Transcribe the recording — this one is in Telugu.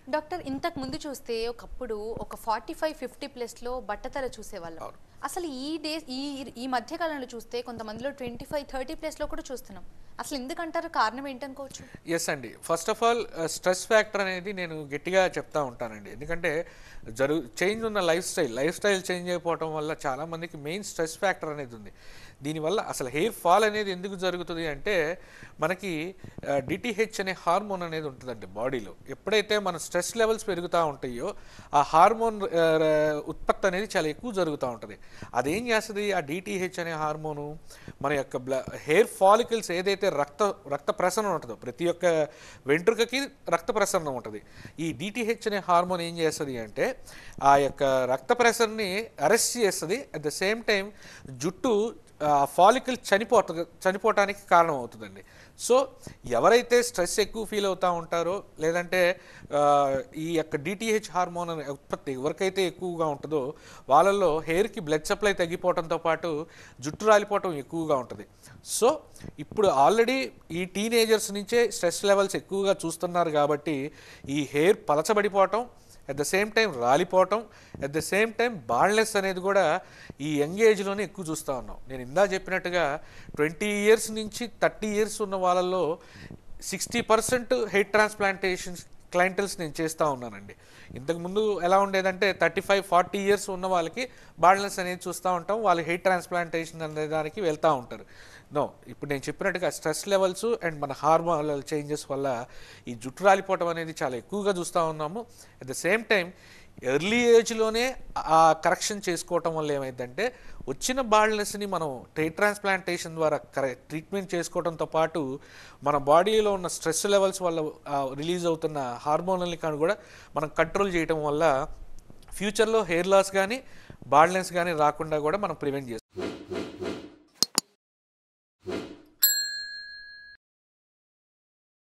డాక్టర్ ఇంతకు ముందు చూస్తే ఒకప్పుడు ఒక ఫార్టీ ఫైవ్ ఫిఫ్టీ ప్లస్లో బట్టతల చూసేవాళ్ళం అవును. అసలు ఈ డే ఈ ఈ మధ్య కాలంలో చూస్తే కొంతమందిలో ట్వంటీ ఫైవ్ థర్టీ ప్లస్లో కూడా చూస్తున్నాం అసలు ఎందుకంటారు కారణం ఏంటనుకోవచ్చు ఎస్ అండి first of all stress factor అనేది నేను గట్టిగా చెప్తా ఉంటానండి ఎందుకంటే జరుగు చేంజ్ ఉన్న lifestyle lifestyle change అయిపోవటం వల్ల చాలామందికి మెయిన్ స్ట్రెస్ ఫ్యాక్టర్ అనేది ఉంది దీనివల్ల అసలు హెయిర్ ఫాల్ అనేది ఎందుకు జరుగుతుంది అంటే మనకి డిటిహెచ్ అనే హార్మోన్ అనేది ఉంటుందండి బాడీలో ఎప్పుడైతే మన స్ట్రెస్ లెవెల్స్ పెరుగుతూ ఉంటాయో ఆ హార్మోన్ ఆ, ఉత్పత్తి అనేది చాలా ఎక్కువ జరుగుతూ ఉంటుంది అదేం చేస్తుంది ఆ డిటిహెచ్ అనే హార్మోను మన యొక్క బ్ల హెయిర్ ఫాలికల్స్ ఏదైతే రక్త రక్త ప్రసరణ ఉంటుందో ప్రతి ఒక్క వెంట్రుకకి రక్త ప్రసరణ ఉంటుంది ఈ డిటిహెచ్ అనే హార్మోన్ ఏం చేస్తుంది అంటే ఆ యొక్క రక్త ప్రసరణని అరెస్ట్ చేస్తుంది అట్ ద సేమ్ టైం జుట్టు ఫాలికల్ చనిపోత చనిపోవటానికి కారణం అవుతుందండి సో ఎవరైతే స్ట్రెస్ ఎక్కువ ఫీల్ అవుతూ ఉంటారో లేదంటే ఆ, ఈ యొక్క డిటిహెచ్ హార్మోన్ అనే ఉత్పత్తి ఎవరికైతే ఎక్కువగా ఉంటుందో వాళ్ళల్లో హెయిర్కి బ్లడ్ సప్లై తగ్గిపోవడంతో పాటు జుట్టు రాలిపోవటం ఎక్కువగా ఉంటుంది సో ఇప్పుడు ఆల్రెడీ ఈ టీనేజర్స్ నుంచే స్ట్రెస్ లెవెల్స్ ఎక్కువగా చూస్తున్నారు కాబట్టి ఈ హెయిర్ పలచబడిపోవటం అట్ ద సేమ్ టైం రాలిపోవటం at the same time baldness అనేది కూడా ఈ యంగ్ ఏజ్లోనే ఎక్కువ చూస్తూ ఉన్నాం నేను ఇందా చెప్పినట్టుగా ట్వంటీ ఇయర్స్ నుంచి థర్టీ ఇయర్స్ ఉన్న వాళ్ళల్లో sixty percent hair transplantations clientele నేను చేస్తూ ఉన్నానండి ఇంతకుముందు ఎలా ఉండేదంటే థర్టీ ఫైవ్ ఫార్టీ ఇయర్స్ ఉన్న వాళ్ళకి బాల్నెస్ అనేది చూస్తూ ఉంటాం వాళ్ళు హెయిర్ ట్రాన్స్ప్లాంటేషన్ అనే దానికి వెళ్తూ ఉంటారు నో ఇప్పుడు నేను చెప్పినట్టుగా స్ట్రెస్ లెవెల్స్ అండ్ మన హార్మోనల్ చేంజెస్ వల్ల ఈ జుట్టు రాలిపోవటం అనేది చాలా ఎక్కువగా చూస్తూ ఉన్నాము at the same time early ఏజ్లోనే ఆ కరెక్షన్ చేసుకోవటం వల్ల ఏమైందంటే వచ్చిన బాల్నెస్ని మనం హెయిర్ ట్రాన్స్ప్లాంటేషన్ ద్వారా కరె ట్రీట్మెంట్ చేసుకోవడంతో పాటు మన బాడీలో ఉన్న స్ట్రెస్ లెవెల్స్ వల్ల రిలీజ్ అవుతున్న హార్మోనల్ని కానీ కూడా మనం కంట్రోల్ చేయటం వల్ల ఫ్యూచర్లో హెయిర్ లాస్ కానీ బాల్నెస్ కానీ రాకుండా కూడా మనం ప్రివెంట్ చేసుకోవచ్చు